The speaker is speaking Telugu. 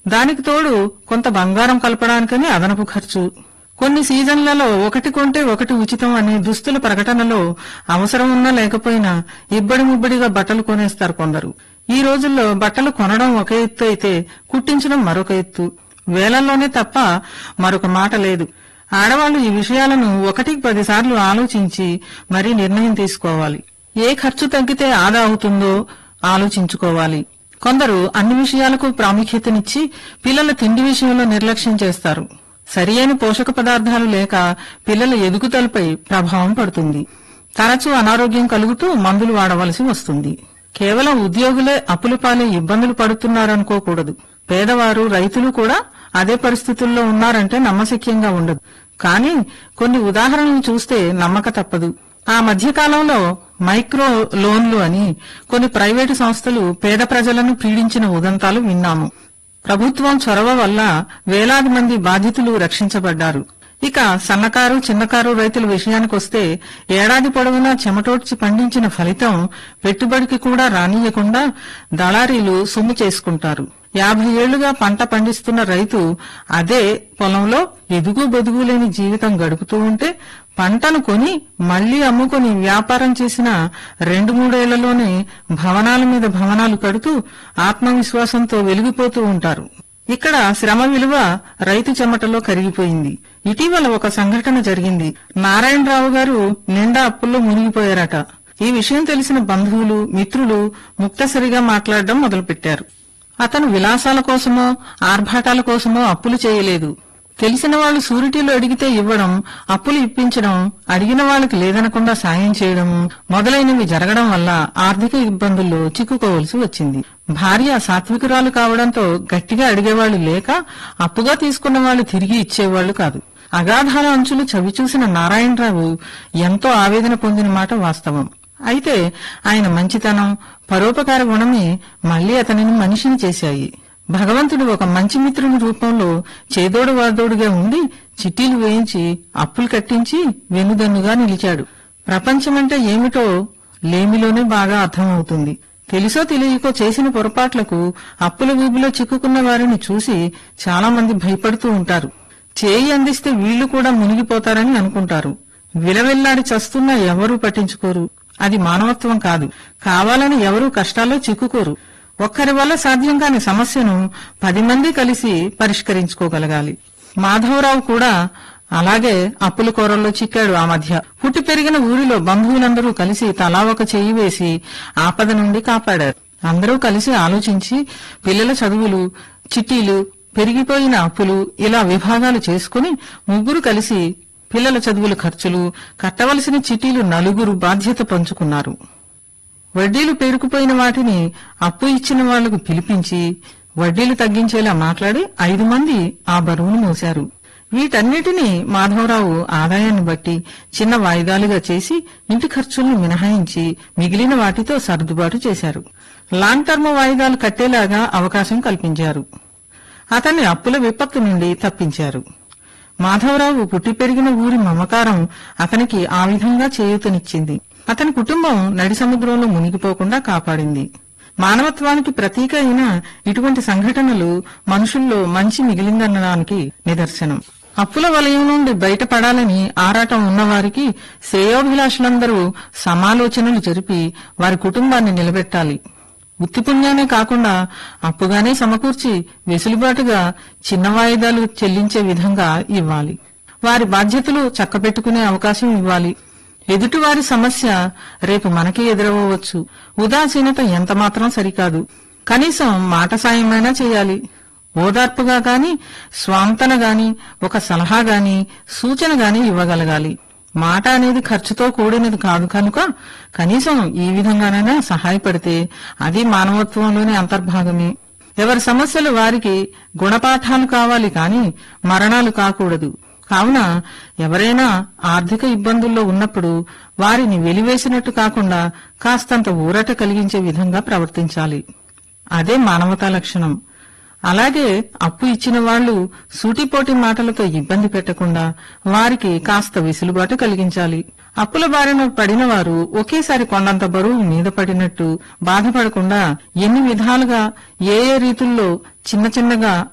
దానికి తోడు కొంత బంగారం కలపడానికని అదనపు ఖర్చు కొన్ని సీజన్లలో ఒకటి కొంటే ఒకటి ఉచితం అనే దుస్తుల ప్రకటనలో అవసరం ఉన్నా లేకపోయినా ఇబ్బడి ముబ్బడిగా బట్టలు కొనేస్తారు కొందరు ఈ రోజుల్లో బట్టలు కొనడం ఒక ఎత్తు అయితే కుట్టించడం మరొక ఎత్తు వేలల్లోనే తప్ప మరొక మాట లేదు ఆడవాళ్లు ఈ విషయాలను ఒకటికి పదిసార్లు ఆలోచించి మరీ నిర్ణయం తీసుకోవాలి ఏ ఖర్చు తగ్గితే ఆదా అవుతుందో ఆలోచించుకోవాలి కొందరు అన్ని విషయాలకు ప్రాముఖ్యతనిచ్చి పిల్లల తిండి విషయంలో నిర్లక్ష్యం చేస్తారు సరియైన పోషక పదార్థాలు లేక పిల్లల ఎదుగుదలపై ప్రభావం పడుతుంది తరచూ అనారోగ్యం కలుగుతూ మందులు వాడవలసి వస్తుంది కేవలం ఉద్యోగులే అప్పుల పాలే ఇబ్బందులు పడుతున్నారనుకోకూడదు పేదవారు రైతులు కూడా అదే పరిస్థితుల్లో ఉన్నారంటే నమ్మశక్యంగా ఉండదు కానీ కొన్ని ఉదాహరణలు చూస్తే నమ్మక తప్పదు ఆ మధ్య కాలంలో మైక్రో లోన్లు అని కొన్ని ప్రైవేటు సంస్థలు పేద ప్రజలను పీడించిన ఉదంతాలు విన్నాము ప్రభుత్వం చొరవ వల్ల వేలాది మంది బాధితులు రక్షించబడ్డారు ఇక సన్నకారు చిన్నకారు రైతుల విషయానికొస్తే ఏడాది పొడవునా చెమటోడ్చి పండించిన ఫలితం పెట్టుబడికి కూడా రానియకుండా దళారీలు సొమ్ము చేసుకుంటారు యాభై ఏళ్లుగా పంట పండిస్తున్న రైతు అదే పొలంలో ఎదుగు బెదుగు లేని జీవితం గడుపుతూ ఉంటే పంటను కొని మళ్లీ అమ్ముకుని వ్యాపారం చేసిన రెండు మూడేళ్లలోనే భవనాల మీద భవనాలు కడుతూ ఆత్మవిశ్వాసంతో వెలిగిపోతూ ఉంటారు ఇక్కడ శ్రమ విలువ రైతు చెమటలో కరిగిపోయింది ఇటీవల ఒక సంఘటన జరిగింది నారాయణరావు గారు నిండా అప్పుల్లో మునిగిపోయారట ఈ విషయం తెలిసిన బంధువులు మిత్రులు ముక్తసరిగా మాట్లాడడం మొదలుపెట్టారు అతను విలాసాల కోసమో ఆర్భాటాల కోసమో అప్పులు చేయలేదు తెలిసిన వాళ్ళు సూరిటీలు అడిగితే ఇవ్వడం అప్పులు ఇప్పించడం అడిగిన వాళ్ళకి లేదనకుండా సాయం చేయడం మొదలైనవి జరగడం వల్ల ఆర్థిక ఇబ్బందుల్లో చిక్కుకోవలసి వచ్చింది భార్య సాత్వికురాలు కావడంతో గట్టిగా అడిగేవాళ్లు లేక అప్పుగా తీసుకున్న వాళ్ళు తిరిగి ఇచ్చేవాళ్లు కాదు అగాధాల అంచులు చవిచూసిన నారాయణరావు ఎంతో ఆవేదన పొందిన మాట వాస్తవం అయితే ఆయన మంచితనం పరోపకార గుణమే మళ్లీ అతనిని మనిషిని చేశాయి భగవంతుడు ఒక మంచి మిత్రుని రూపంలో చేదోడు వాదోడుగా ఉండి చిట్టీలు వేయించి అప్పులు కట్టించి వెనుదన్నుగా నిలిచాడు ప్రపంచమంటే ఏమిటో లేమిలోనే బాగా అర్థమవుతుంది తెలుసో తెలియకో చేసిన పొరపాట్లకు అప్పుల ఊబిలో చిక్కుకున్న వారిని చూసి చాలా మంది భయపడుతూ ఉంటారు చేయి అందిస్తే వీళ్లు కూడా మునిగిపోతారని అనుకుంటారు విలవెల్లాడి చస్తున్నా ఎవరూ పట్టించుకోరు అది మానవత్వం కాదు కావాలని ఎవరూ కష్టాల్లో చిక్కుకోరు ఒక్కరి వల్ల సాధ్యం కాని సమస్యను పది మంది కలిసి పరిష్కరించుకోగలగాలి మాధవరావు కూడా అలాగే అప్పుల కూరల్లో చిక్కాడు ఆ మధ్య పుట్టి పెరిగిన ఊరిలో బంధువులందరూ కలిసి తలా ఒక చెయ్యి వేసి ఆపద నుండి కాపాడారు అందరూ కలిసి ఆలోచించి పిల్లల చదువులు చిట్టీలు పెరిగిపోయిన అప్పులు ఇలా విభాగాలు చేసుకుని ముగ్గురు కలిసి పిల్లల చదువుల ఖర్చులు కట్టవలసిన చిట్టీలు నలుగురు బాధ్యత పంచుకున్నారు వడ్డీలు పేరుకుపోయిన వాటిని అప్పు ఇచ్చిన వాళ్లకు పిలిపించి వడ్డీలు తగ్గించేలా మాట్లాడి ఐదు మంది ఆ బరువును మోశారు వీటన్నిటినీ మాధవరావు ఆదాయాన్ని బట్టి చిన్న వాయిదాలుగా చేసి ఇంటి ఖర్చుల్ని మినహాయించి మిగిలిన వాటితో సర్దుబాటు చేశారు లాంగ్ టర్మ్ వాయిదాలు కట్టేలాగా అవకాశం కల్పించారు అతన్ని అప్పుల విపత్తు నుండి తప్పించారు మాధవరావు పుట్టి పెరిగిన ఊరి మమకారం అతనికి ఆ విధంగా చేయూతనిచ్చింది అతని కుటుంబం నడి సముద్రంలో మునిగిపోకుండా కాపాడింది మానవత్వానికి ప్రతీక అయిన ఇటువంటి సంఘటనలు మనుషుల్లో మంచి మిగిలిందనడానికి నిదర్శనం అప్పుల వలయం నుండి బయటపడాలని ఆరాటం ఉన్నవారికి శ్రేయోభిలాషులందరూ సమాలోచనలు జరిపి వారి కుటుంబాన్ని నిలబెట్టాలి ఉత్తిపుణ్యానే కాకుండా అప్పుగానే సమకూర్చి వెసులుబాటుగా చిన్న వాయిదాలు చెల్లించే విధంగా ఇవ్వాలి వారి బాధ్యతలు చక్కబెట్టుకునే అవకాశం ఇవ్వాలి ఎదుటివారి సమస్య రేపు మనకే ఎదురవ్వచ్చు ఉదాసీనత ఎంతమాత్రం సరికాదు కనీసం మాట సాయమైనా చేయాలి ఓదార్పుగా గాని స్వాంతన గాని ఒక సలహా గాని సూచన గాని ఇవ్వగలగాలి మాట అనేది ఖర్చుతో కూడినది కాదు కనుక కనీసం ఈ విధంగానైనా సహాయపడితే అది మానవత్వంలోని అంతర్భాగమే ఎవరి సమస్యలు వారికి గుణపాఠాలు కావాలి కాని మరణాలు కాకూడదు కావున ఎవరైనా ఆర్థిక ఇబ్బందుల్లో ఉన్నప్పుడు వారిని వెలివేసినట్టు కాకుండా కాస్తంత ఊరట కలిగించే విధంగా ప్రవర్తించాలి అదే మానవతా లక్షణం అలాగే అప్పు ఇచ్చిన వాళ్లు సూటిపోటి మాటలతో ఇబ్బంది పెట్టకుండా వారికి కాస్త వెసులుబాటు కలిగించాలి అప్పుల బారిన పడిన వారు ఒకేసారి కొండంత బరువు మీద పడినట్టు బాధపడకుండా ఎన్ని విధాలుగా ఏ ఏ రీతుల్లో చిన్న చిన్నగా